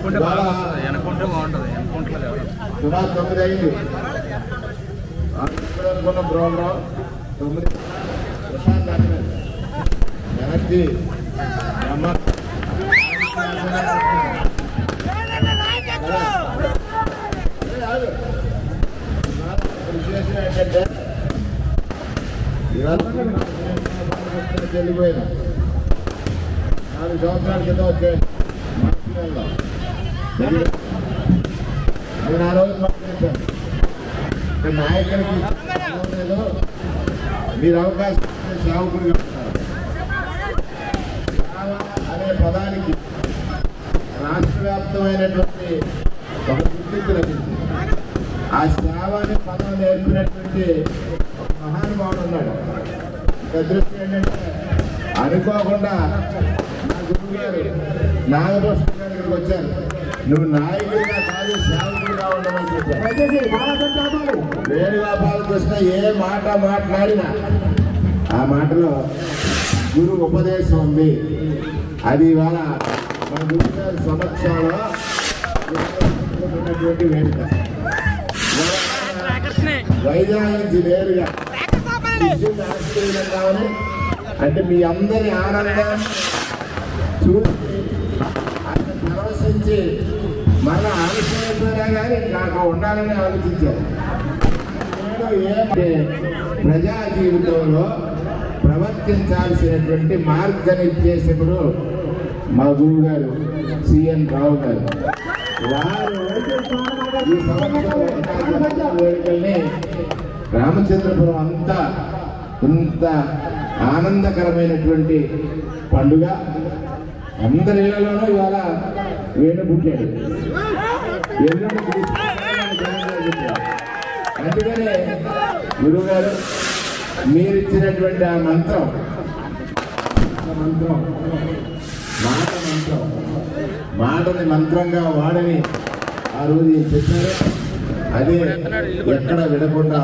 వెనకుంటే ఇవాళ బాగుంటుంది వెనకుంటే బాగుంటుంది వెనకుంటలేదు ఎవరు సుమారు తొమ్మిది అయింది అనుకున్న ప్రోగ్రాం తొమ్మిది ప్రశాంత్ అక్కడ వెనక్కి అమ్మ విశేషం ఏంటంటే ఇవాళ వెళ్ళిపోయినా నాలుగు సంవత్సరాల క్రితం వచ్చే మార్చి నెలలో నేను ఆ రోజు మాట్లాడాను ఇక్కడ నాయకుడికి అవసరం లేదు మీరు అవకాశం ఇస్తే సేవకుడిగా ఉంటారు సేవ అనే పదానికి రాష్ట్ర వ్యాప్తమైనటువంటి ఒక గుర్తింపు లభించింది ఆ సేవ అనే పదం నేర్పినటువంటి ఒక మహానుభావుడు ఉన్నాడు ఇంకా దృష్టి ఏంటంటే అనుకోకుండా నా గురువు గారు నాగభూషణ గారి దగ్గరికి వచ్చారు నువ్వు నాయకుడిగా కాదు సేవకుడిగా ఉండమని చెప్పారు వేణుగోపాలకృష్ణ ఏ మాట మాట్లాడినా ఆ మాటలో గురు ఉపదేశం ఉంది అది ఇవాళ మన గురువు గారి సమక్షంలో ఉన్నటువంటి వేడుక వైజాగ్ నుంచి నేరుగా విద్యుత్ ఆశ్చర్యం కావాలి అంటే మీ అందరి ఆనందాన్ని చూసి ఆయన పరవశించి మన ఆలస్యమైపోయినా కానీ నాకు ఉండాలని ఆలోచించారు నేను ఏంటంటే ప్రజా జీవితంలో ప్రవర్తించాల్సినటువంటి మార్గనిర్దేశకుడు మా గురువు గారు సిఎన్ రావు గారు వారు ఈ సంవత్సరం వేడుకల్ని రామచంద్రపురం అంతా ఇంత ఆనందకరమైనటువంటి పండుగ అందరి ఇళ్లలోనూ ఇవాళ వేణు పుట్టాడు ఎల్లుండి క్రిస్మస్ పుట్టాడు. అందుకనే గురువు గారు మీరిచ్చినటువంటి ఆ మంత్రం ఆ మంత్రం మాట మంత్రం మాటని మంత్రంగా వాడని ఆ రోజు ఏం చెప్పారు అదే ఎక్కడ విడకుండా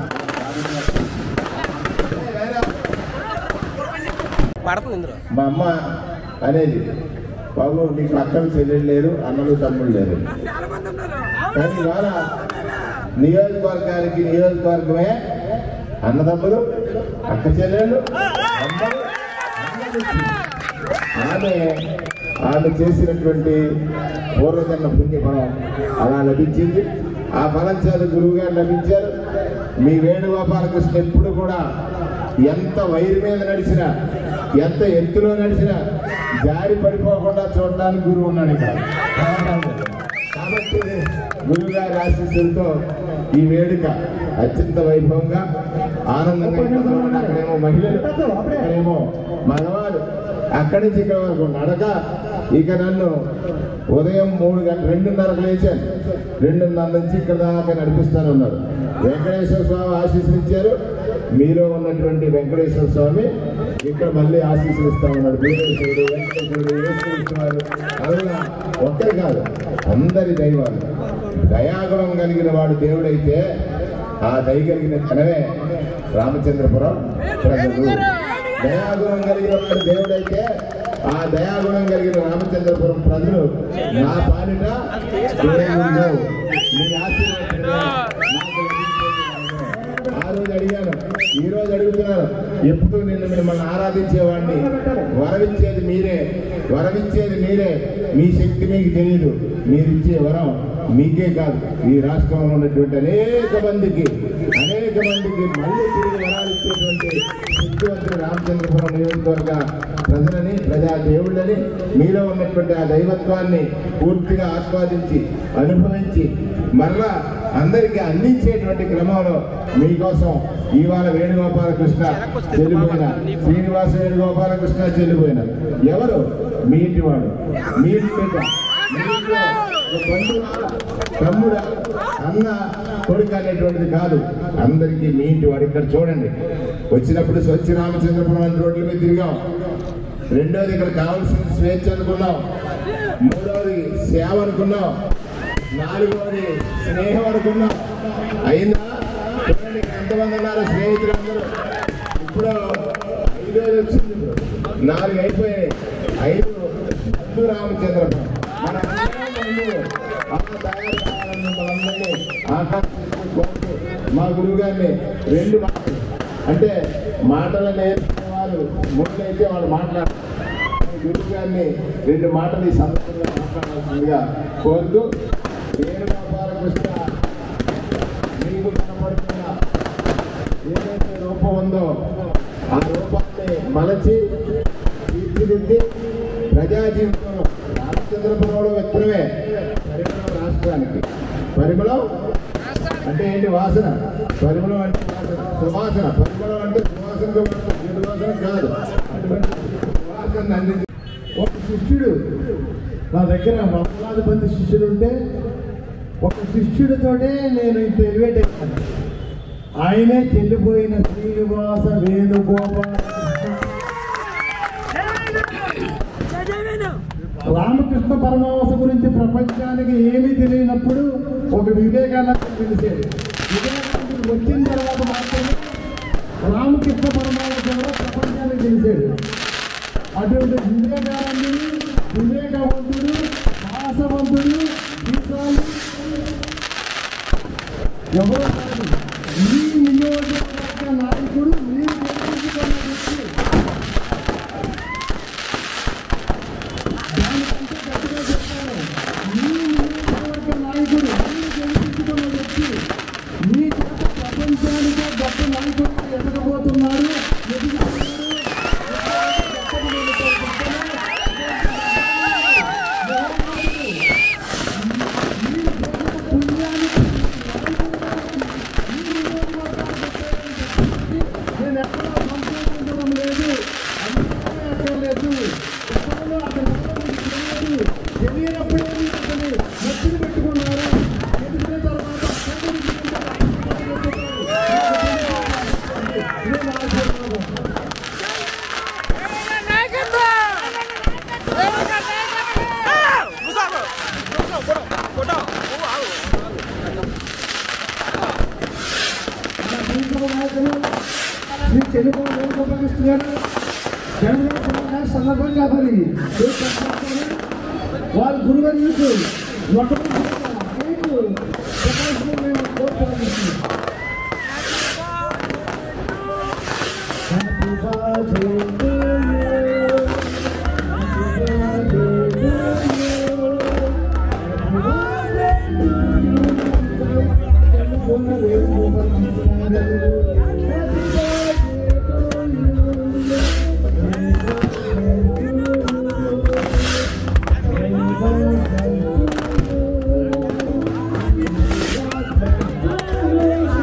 పడుతుంది ఇందులో మా అమ్మ అనేది బాబు నీకు అక్కలు చెల్లెలు లేరు అన్నలు తమ్ముళ్ళు లేరు కానీ ఇవాళ నియోజకవర్గానికి నియోజకవర్గమే అన్నదమ్ములు అక్క చెల్లెళ్ళు అమ్మలు అందరూ ఆమె ఆమె చేసినటువంటి పూర్వజన్మ పుణ్యఫలం అలా లభించింది ఆ ఫలం చేత గురువు గారు లభించారు మీ వేణుగోపాలకృష్ణ ఎప్పుడు కూడా ఎంత వైరు మీద నడిచినా ఎంత ఎత్తులో నడిచినా జారి పడిపోకుండా చూడడానికి గురువు ఉన్నాడు ఇక్కడ కాబట్టి గురువు గారి ఆశీస్సులతో ఈ వేడుక అత్యంత వైభవంగా ఆనందంగా జరుగుతుంది. అక్కడేమో మహిళలు అక్కడేమో మగవారు అక్కడి నుంచి ఇక్కడ వరకు నడక ఇక నన్ను ఉదయం మూడు గంటల రెండున్నరకు లేచాను రెండున్నర నుంచి ఇక్కడ దాకా నడిపిస్తాను ఉన్నారు వెంకటేశ్వర స్వామి ఆశీస్సులు ఇచ్చారు మీలో ఉన్నటువంటి వెంకటేశ్వర స్వామి ఇక్కడ మళ్ళీ ఆశీస్సులు ఇస్తా ఉన్నాడు వీరేశ్వరుడు వెంకటేశ్వరుడు యేసుక్రీస్తువారు అలా ఒక్కరి కాదు అందరి దైవాలు దయాగుణం కలిగిన వాడు దేవుడైతే ఆ దయ కలిగిన క్షణమే రామచంద్రపురం ప్రజలు దయాగుణం కలిగిన వాడు దేవుడైతే ఆ దయాగుణం కలిగిన రామచంద్రపురం ప్రజలు నా పాలిట దేవుళ్ళు. మీ ఆశీర్వాదం నాకు లభించేది కాదు. ఆ రోజు అడిగాను ఈ రోజు అడుగుతున్నాను ఎప్పుడు నిన్ను మిమ్మల్ని ఆరాధించేవాడిని వరమిచ్చేది మీరే వరమిచ్చేది మీరే మీ శక్తి మీకు తెలియదు మీరిచ్చే వరం మీకే కాదు ఈ రాష్ట్రంలో ఉన్నటువంటి అనేక మందికి అనేక మందికి మళ్ళీ తిరిగి వరాలు ఇచ్చేటువంటి శక్తివంతుడు రామచంద్రపురం నియోజకవర్గ ప్రజలని ప్రజా దేవుళ్ళని మీలో ఉన్నటువంటి ఆ దైవత్వాన్ని పూర్తిగా ఆస్వాదించి అనుభవించి మరలా అందరికీ అందించేటువంటి క్రమంలో మీకోసం ఇవాళ వేణుగోపాలకృష్ణ చెల్లిపోయిన శ్రీనివాస వేణుగోపాలకృష్ణ చెల్లిపోయిన ఎవరు మీ ఇంటివాడు మీ ఇంటి బిడ్డ మీ ఇంట్లో ఒక బంధువా, తమ్ముడా అన్న కొడుకు అనేటువంటిది కాదు అందరికీ మీ ఇంటి వాడు ఇక్కడ చూడండి వచ్చినప్పుడు స్వచ్ఛ రామచంద్రపురం అని రోడ్ల మీద తిరిగాం రెండోది ఇక్కడ కావాల్సిన స్వేచ్ఛ అనుకున్నాం మూడవది సేవ అనుకున్నాం నాలుగవది స్నేహం అనుకున్నాం అయిందా చూడండి ఇక్కడ ఎంతమంది ఉన్నారు స్నేహితులందరూ ఇప్పుడు ఐదోది వచ్చింది ఇప్పుడు నాలుగు అయిపోయాయి ఐదు బంధు రామచంద్రపురం మన అందరం మహిళలు. అలా తయారు కావాలని మనందరినీ ఆకాంక్షిస్తూ కోరుతూ మా గురువు గారిని రెండు మాటలు అంటే మాటలు నేర్చుకునే వారు ముందైతే వాళ్ళు మాట్లాడారు గురువు గారిని రెండు మాటలు ఈ సందర్భంగా మాట్లాడాల్సిందిగా కోరుతూ నేను గోపాలకృష్ణ మీకు కనపడుతున్న ఏదైతే రూపం ఉందో ఆ రూపాన్ని మలచి తీర్చిదిద్ది ప్రజా జీవితంలో రామచంద్రపురంలో విత్తనమే పరిమళం రాష్ట్రానికి పరిమళం అంటే ఏంటి వాసన పరిమళం అంటే వాసన సువాసన పరిమళం అంటే సువాసనతో పాటు చెడు వాసన కాదు అటువంటి సువాసన అందించి ఒక శిష్యుడు నా దగ్గర వందలాది మంది శిష్యులు ఉంటే ఒక శిష్యుడితోటే నేను ఇంత ఎలివేట్ అయ్యాను ఆయనే చెల్లిపోయిన శ్రీనివాస వేణుగోపాల రామకృష్ణ పరమహంస గురించి ప్రపంచానికి ఏమీ తెలియనప్పుడు ఒక వివేకానంద తెలిసేది వివేకానందుడు వచ్చిన తర్వాత మాత్రమే రామకృష్ణ పరమహంస కూడా ప్రపంచానికి తెలిసాడు అటువంటి వివేకానందుడు వివేకవంతుడు సాహసవంతుడు విశాలు ఎవరో కాదు ఈ నియోజకవర్గ నాయకుడు మీరు గెలిపించుకున్న వ్యక్తి దానికంటే గట్టిగా చెప్తాను ఈ నియోజకవర్గ నాయకుడు మీరు గెలిపించుకున్న వ్యక్తి మీ చేత ప్రపంచానికే గొప్ప నాయకుడు ఎదగబోతున్నాడు ఎదుగుతున్నాడు నేను ఎక్కడో సంతోషించడం లేదు అందుకనే అక్కర్లేదు ఎక్కడో అక్కడ తెలియదు తెలియనప్పుడే అతని నచ్చిన పెట్టుకున్నారు ఎదిగిన తర్వాత అక్కడికి నేను ఆశీర్వాదం దీంట్లో నాయకులు శ్రీ చెలుపు వేణుగోపాలకృష్ణ గారు జనరల్ సమావేశ సందర్భంగా మరి ఏ ప్రశ్నిస్తారు? వారి గురువర్యులకు మొట్టమొదటి కేకు ప్రకాశం మేము కోరుతున్నాము Happy birthday to you. Happy birthday to you. Happy birthday to you. Happy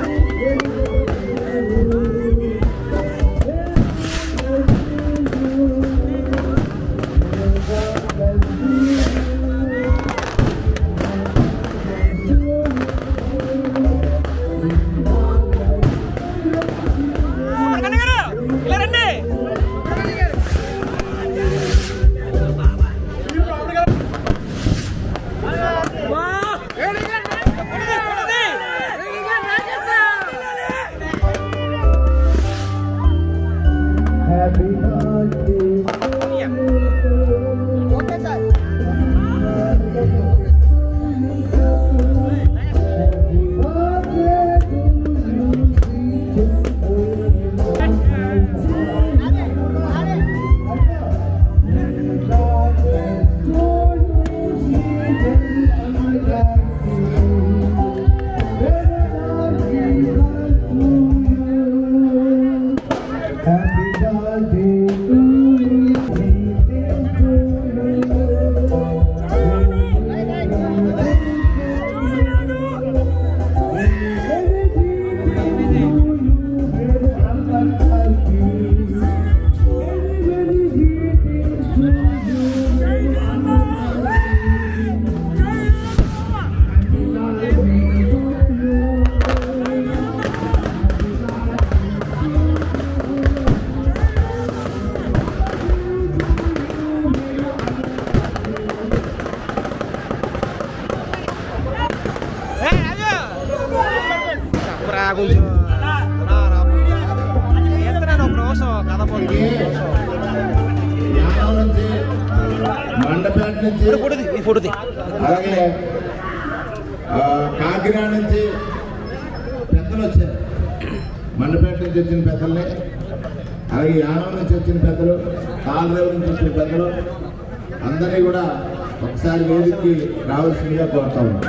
నుంచి ఫోటో తీ ఈ ఫోటో తీ అలాగే ఆ, కాకినాడ నుంచి పెద్దలు వచ్చారు మండపేట నుంచి వచ్చిన పెద్దల్ని అలాగే యానం నుంచి వచ్చిన పెద్దలు కాలరేవు నుంచి వచ్చిన పెద్దలు అందరినీ కూడా ఒకసారి వేదికకి రావాల్సిందిగా కోరుతా ఉన్నాం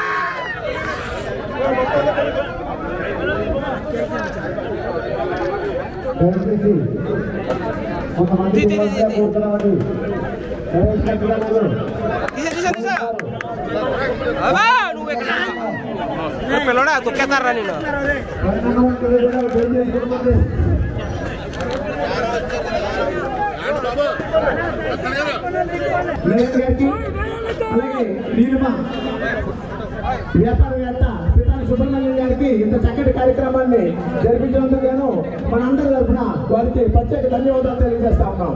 దయచేసి కొంతమంది తీ, తీ, తీ, తీ, తీ. కూర్చున్నామండి ప్రవేశపెట్టుకోలేదు తీసా తీసా తీసా అబ్బా నువ్వు ఎక్కడ నువ్వు పిల్లడా తొక్కేస్తారా నేను అలాగే నీలిమ వ్యాపారవేత్త పితాని సుబ్రహ్మణ్యం గారికి ఇంత చక్కటి కార్యక్రమాన్ని జరిపించినందుకు గాను మనందరి తరఫున వారికి ప్రత్యేక ధన్యవాదాలు తెలియజేస్తా ఉన్నాం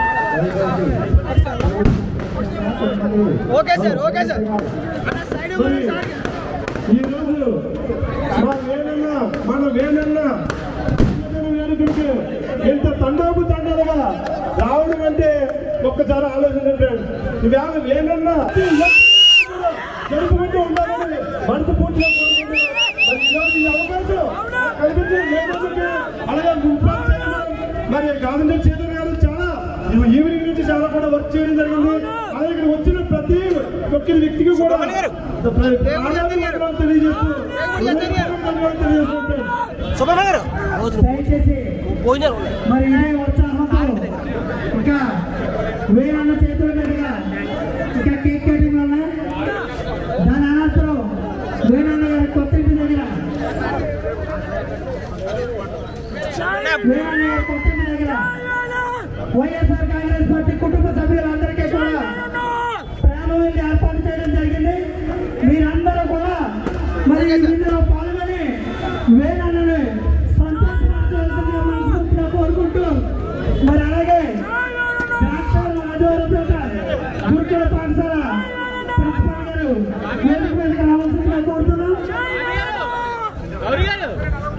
ఓకే సార్ ఓకే సార్ మరి ఈరోజు మా వేణన్న మన వేణన్న వేడుకలకు ఎంత తండాపు తండాలుగా రావడం అంటే ఒక్కసారి ఆలోచించండి ఇవాళ వేణన్న జరుపుకుంటూ ఉండాలని మనసు పూర్తిగా కోరుకుంటున్నాను. మరి ఈరోజు ఈ అవకాశం కల్పించిన వేణన్నకి అలాగే ఉపాధి చేయడం, మరి గాంధీ చేతులు గారు చాలా ఈవినింగ్ నుంచి చాలా కూడా వర్క్ చేయడం జరిగింది అలాగే ఇక్కడ వచ్చిన ప్రతి ఒక్క వ్యక్తికి కూడా సుబ్రహ్మణ్య గారు. ప్రాణాలు తెలియజేస్తూ ధన్యవాదాలు తెలియజేస్తుంటాను సుబ్రహ్మణ్య గారు దయచేసి భోజనాలు మరి ఇదే ఉత్సాహంతో ఇంకా వేరన్న చేతుల మీదుగా ఇంకా కేక్ కటింగ్ వల్ల దాని అనంతరం వేరన్న గారి కొత్త ఇంటి దగ్గర వేరన్న గారి కొత్త ఇంటి దగ్గర వైఎస్ఆర్ కాంగ్రెస్ పార్టీ కుటుంబ సభ్యులందరికీ కూడా ప్రేమవేది ఏర్పాటు చేయడం జరిగింది మీరందరూ కూడా మరి ఇందులో పాల్గొని వేనన్నని సంతోషపరచవలసిందిగా మనస్ఫూర్తిగా కోరుకుంటూ మరి అలాగే ద్రాక్షారం ఆదివారపేట గురుకుల పాఠశాల ప్రిన్సిపాల్ గారు వేదిక మీదకి రావాల్సిందిగా కోరుతున్నాం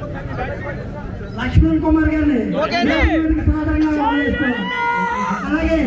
లక్ష్మణ్ కుమార్ గారిని ఓకే అండి. వేదిక మీదకి సాధారణంగా ఆహ్వానిస్తున్నాం అలాగే